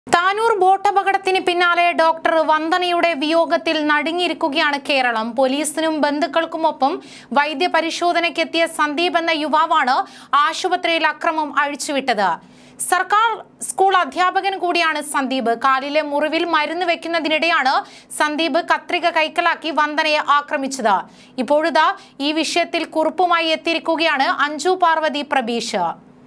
താനൂർ ബോട്ടപകടത്തിന് പിന്നാലെ ഡോക്ടർ വന്ദനയുടെ വിയോഗത്തിൽ നടുങ്ങിയിരിക്കുകയാണ് കേരളം പോലീസിനും ബന്ധുക്കൾക്കുമൊപ്പം വൈദ്യപരിശോധനയ്ക്കെത്തിയ സന്ദീപ് എന്ന യുവാവാണ് ആശുപത്രിയിൽ അക്രമം അഴിച്ചുവിട്ടത് സർക്കാർ സ്കൂൾ അധ്യാപകൻ കൂടിയാണ് സന്ദീപ് കാലിലെ മുറിവിൽ മരുന്ന് വെക്കുന്നതിനിടെയാണ് സന്ദീപ് കത്രിക കൈക്കലാക്കി വന്ദനയെ ആക്രമിച്ചത് ഇപ്പോഴിതാ ഈ വിഷയത്തിൽ കുറിപ്പുമായി എത്തിയിരിക്കുകയാണ് അഞ്ജു പാർവതി പ്രബീഷ്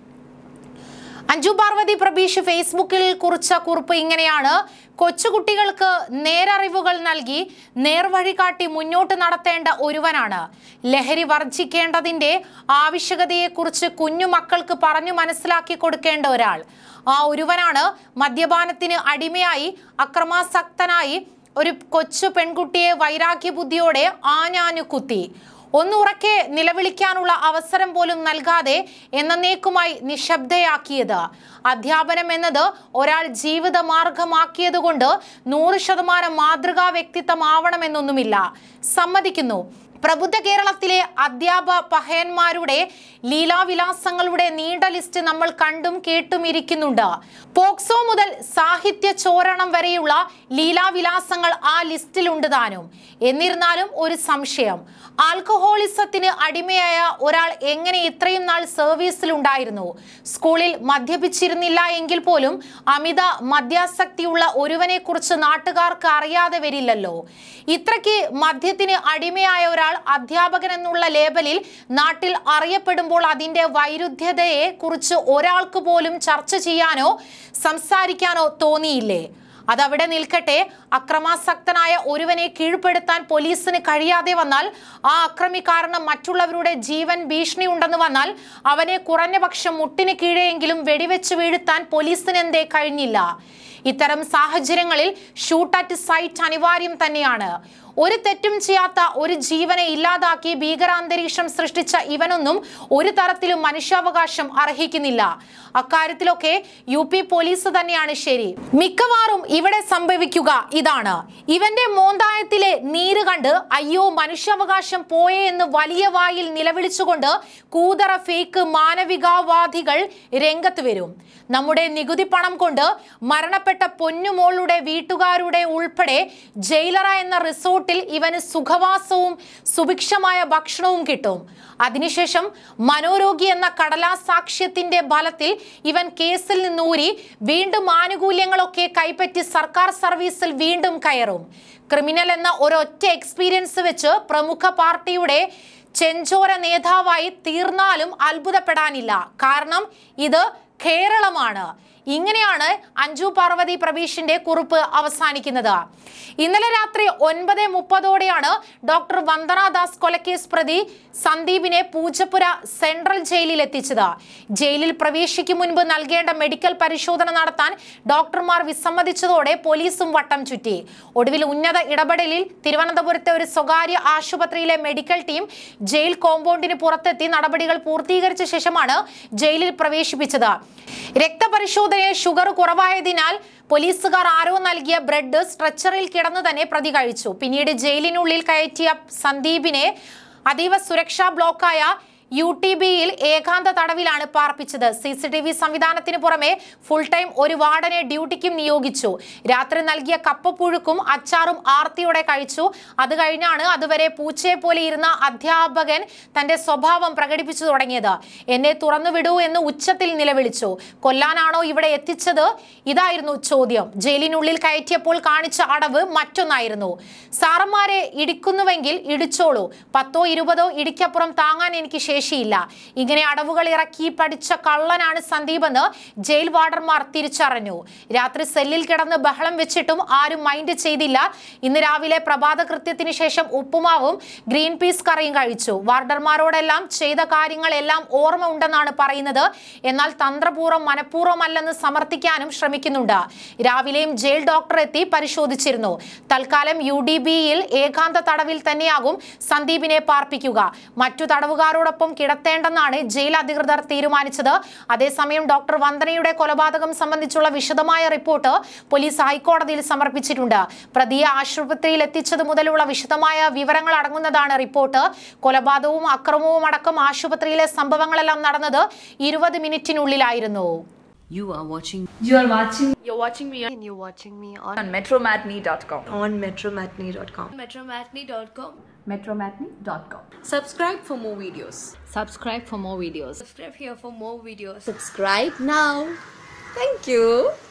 അഞ്ജു പാർവതി പ്രബീഷ് ഫേസ്ബുക്കിൽ കുറിച്ച കുറിപ്പ് ഇങ്ങനെയാണ് കൊച്ചുകുട്ടികൾക്ക് നേരറിവുകൾ നൽകി നേർവഴി കാട്ടി മുന്നോട്ട് നടത്തേണ്ട ഒരുവനാണ് ലഹരി വർജിക്കേണ്ടതിന്റെ ആവശ്യകതയെക്കുറിച്ച് കുഞ്ഞു മക്കൾക്ക് പറഞ്ഞു മനസ്സിലാക്കി കൊടുക്കേണ്ട ഒരാൾ ആ ഒരുവനാണ് മദ്യപാനത്തിന് അടിമയായി അക്രമാസക്തനായി ഒരു കൊച്ചു പെൺകുട്ടിയെ വൈരാഗ്യ ബുദ്ധിയോടെ ആഞ്ഞാഞ്ഞു കുത്തി ഒന്നുറക്കെ നിലവിളിക്കാനുള്ള അവസരം പോലും നൽകാതെ എന്നേക്കുമായി നിശബ്ദയാക്കിയത് അധ്യാപനം എന്നത് ഒരാൾ ജീവിത മാർഗമാക്കിയതുകൊണ്ട് നൂറ് ശതമാനം മാതൃകാ വ്യക്തിത്വമാവണമെന്നൊന്നുമില്ല സമ്മതിക്കുന്നു പ്രബുദ്ധ കേരളത്തിലെ അധ്യാപക പഹയന്മാരുടെ ലീലാവിലാസങ്ങളുടെ നീണ്ട ലിസ്റ്റ് നമ്മൾ കണ്ടും കേട്ടും ഇരിക്കുന്നുണ്ട് പോക്സോ മുതൽ സാഹിത്യ ചോരണം വരെയുള്ള ലീലാവിലാസങ്ങൾ ആ ലിസ്റ്റിലുണ്ട് താനും എന്നിരുന്നാലും ഒരു സംശയം ആൽക്കഹോളിസത്തിന് അടിമയായ ഒരാൾ എങ്ങനെ ഇത്രയും നാൾ സർവീസിലുണ്ടായിരുന്നു സ്കൂളിൽ മദ്യപിച്ചിരുന്നില്ല എങ്കിൽ പോലും അമിത മദ്യാസക്തിയുള്ള ഒരുവനെ കുറിച്ച് നാട്ടുകാർക്ക് അറിയാതെ വരില്ലല്ലോ ഇത്രയ്ക്ക് മദ്യത്തിന് അടിമയായ ഒരാൾ അധ്യാപകൻ എന്നുള്ള ലേബലിൽ നാട്ടിൽ അറിയപ്പെടുമ്പോൾ അതിന്റെ വൈരുദ്ധ്യതയെ കുറിച്ച് ഒരാൾക്ക് പോലും ചർച്ച ചെയ്യാനോ സംസാരിക്കാനോ തോന്നിയില്ലേ അതവിടെ നിൽക്കട്ടെ അക്രമാസക്തനായ ഒരുവനെ കീഴ്പ്പെടുത്താൻ പോലീസിന് കഴിയാതെ വന്നാൽ ആ അക്രമി കാരണം മറ്റുള്ളവരുടെ ജീവൻ ഭീഷണി ഉണ്ടെന്ന് വന്നാൽ അവനെ കുറഞ്ഞപക്ഷം മുട്ടിന് കീഴെയെങ്കിലും വെടിവെച്ച് വീഴ്ത്താൻ പോലീസിന് എന്തേ കഴിഞ്ഞില്ല ഇത്തരം സാഹചര്യങ്ങളിൽ ഷൂട്ട് അറ്റ് സൈറ്റ് അനിവാര്യം തന്നെയാണ് ഒരു തെറ്റും ചെയ്യാത്ത ഒരു ജീവനെ ഇല്ലാതാക്കി ഭീകരാന്തരീക്ഷം സൃഷ്ടിച്ച ഇവനൊന്നും ഒരു തരത്തിലും മനുഷ്യാവകാശം അർഹിക്കുന്നില്ല അക്കാര്യത്തിലൊക്കെ യു പി പോലീസ് തന്നെയാണ് ശരി മിക്കവാറും ഇവിടെ സംഭവിക്കുക ഇതാണ് ഇവന്റെ മോന്തായത്തിലെ നീര് കണ്ട് അയ്യോ മനുഷ്യാവകാശം പോയേ എന്ന് വലിയ വായിൽ നിലവിളിച്ചുകൊണ്ട് കൂതറ ഫേക്ക് മാനവികവാദികൾ രംഗത്ത് വരും നമ്മുടെ നികുതി പണം കൊണ്ട് മരണപ്പെട്ട പൊന്നുമോളുടെ വീട്ടുകാരുടെ ഉൾപ്പെടെ ജയിലറ എന്ന റിസോർട്ടിൽ ഇവന് സുഖവാസവും സുഭിക്ഷമായ ഭക്ഷണവും കിട്ടും അതിനുശേഷം മനോരോഗി എന്ന കടലാസ് സാക്ഷ്യത്തിന്റെ ബലത്തിൽ ഇവൻ കേസിൽ നിന്നൂരി വീണ്ടും ആനുകൂല്യങ്ങളൊക്കെ കൈപ്പറ്റി സർക്കാർ സർവീസിൽ വീണ്ടും കയറും ക്രിമിനൽ എന്ന ഒരൊറ്റ എക്സ്പീരിയൻസ് വെച്ച് പ്രമുഖ പാർട്ടിയുടെ ചെഞ്ചോര നേതാവായി തീർന്നാലും അത്ഭുതപ്പെടാനില്ല കാരണം ഇത് കേരളമാണ് ഇങ്ങനെയാണ് അഞ്ജു പാർവതി പ്രബീഷിന്റെ കുറിപ്പ് അവസാനിക്കുന്നത് ഇന്നലെ രാത്രി ഒൻപത് മുപ്പതോടെയാണ് ഡോക്ടർ വന്ദനാദാസ് കൊലക്കേസ് പ്രതി സന്ദീപിനെ പൂജപ്പുര സെൻട്രൽ ജയിലിൽ എത്തിച്ചത് ജയിലിൽ പ്രവേശിക്കും മുൻപ് നൽകേണ്ട മെഡിക്കൽ പരിശോധന നടത്താൻ ഡോക്ടർമാർ വിസമ്മതിച്ചതോടെ പോലീസും വട്ടം ചുറ്റി ഒടുവിൽ ഉന്നത ഇടപെടലിൽ തിരുവനന്തപുരത്തെ ഒരു സ്വകാര്യ ആശുപത്രിയിലെ മെഡിക്കൽ ടീം ജയിൽ കോമ്പൗണ്ടിന് പുറത്തെത്തി നടപടികൾ പൂർത്തീകരിച്ച ശേഷമാണ് ജയിലിൽ പ്രവേശിപ്പിച്ചത് രക്തപരിശോധനയിൽ ഷുഗർ കുറവായതിനാൽ പോലീസുകാർ ആരോ നൽകിയ ബ്രെഡ് സ്ട്രെച്ചറിൽ കിടന്നു തന്നെ പ്രതി കഴിച്ചു പിന്നീട് ജയിലിനുള്ളിൽ കയറ്റിയ സന്ദീപിനെ അതീവ സുരക്ഷാ ബ്ലോക്കായ യു ടി ബിയിൽ ഏകാന്ത തടവിലാണ് പാർപ്പിച്ചത് സി സി ടി വി സംവിധാനത്തിന് പുറമെ ഫുൾ ടൈം ഒരു വാർഡനെ ഡ്യൂട്ടിക്കും നിയോഗിച്ചു രാത്രി നൽകിയ കപ്പപ്പുഴുക്കും അച്ചാറും ആർത്തിയോടെ കഴിച്ചു അത് കഴിഞ്ഞാണ് അതുവരെ പൂച്ചയെ പോലെ ഇരുന്ന അധ്യാപകൻ തന്റെ സ്വഭാവം പ്രകടിപ്പിച്ചു തുടങ്ങിയത് എന്നെ തുറന്നുവിടൂ എന്ന് ഉച്ചത്തിൽ നിലവിളിച്ചു കൊല്ലാനാണോ ഇവിടെ എത്തിച്ചത് ഇതായിരുന്നു ചോദ്യം ജയിലിനുള്ളിൽ കയറ്റിയപ്പോൾ കാണിച്ച അടവ് മറ്റൊന്നായിരുന്നു സാറന്മാരെ ഇടിക്കുന്നുവെങ്കിൽ ഇടിച്ചോളൂ പത്തോ ഇരുപതോ ഇടിക്കപ്പുറം താങ്ങാൻ എനിക്ക് ശേഷിയില്ല ഇങ്ങനെ അടവുകൾ ഇറക്കി പഠിച്ച കള്ളനാണ് സന്ദീപ് എന്ന് ജയിൽ വാർഡർമാർ തിരിച്ചറിഞ്ഞു രാത്രി സെല്ലിൽ കിടന്ന് ബഹളം വെച്ചിട്ടും ആരും മൈൻഡ് ചെയ്തില്ല ഇന്ന് രാവിലെ പ്രഭാത കൃത്യത്തിന് ശേഷം ഉപ്പുമാവും ഗ്രീൻ പീസ് കറിയും കഴിച്ചു വാർഡർമാരോടെല്ലാം ചെയ്ത കാര്യങ്ങളെല്ലാം ഓർമ്മ ഉണ്ടെന്നാണ് പറയുന്നത് എന്നാൽ തന്ത്രപൂർവ്വം മനഃപൂർവ്വമല്ലെന്ന് സമർത്ഥിക്കാനും ശ്രമിക്കുന്നുണ്ട് രാവിലെയും ജയിൽ ഡോക്ടർ എത്തി പരിശോധിച്ചിരുന്നു തൽക്കാലം യു ഡി ബിയിൽ ഏകാന്ത തടവിൽ തന്നെയാകും സന്ദീപിനെ പാർപ്പിക്കുക മറ്റു തടവുകാരോടൊപ്പം കിടത്തേണ്ടെന്നാണ് ജയിൽ അധികൃതർ തീരുമാനിച്ചത് അതേസമയം ഡോക്ടർ വന്ദനയുടെ കൊലപാതകം സംബന്ധിച്ചുള്ള വിശദമായ റിപ്പോർട്ട് പോലീസ് ഹൈക്കോടതിയിൽ സമർപ്പിച്ചിട്ടുണ്ട് പ്രതിയെ ആശുപത്രിയിൽ എത്തിച്ചത് മുതലുള്ള വിശദമായ വിവരങ്ങൾ അടങ്ങുന്നതാണ് റിപ്പോർട്ട് കൊലപാതകവും അക്രമവും അടക്കം ആശുപത്രിയിലെ സംഭവങ്ങളെല്ലാം നടന്നത് ഇരുപത് മിനിറ്റിനുള്ളിലായിരുന്നു You are watching You are watching You're watching me and you're watching me on, on metromatney.com. on metromatney.com. Metromatney.com. metromatney.com. Subscribe for more videos. subscribe for more videos. Subscribe here for more videos. Subscribe now. Thank you.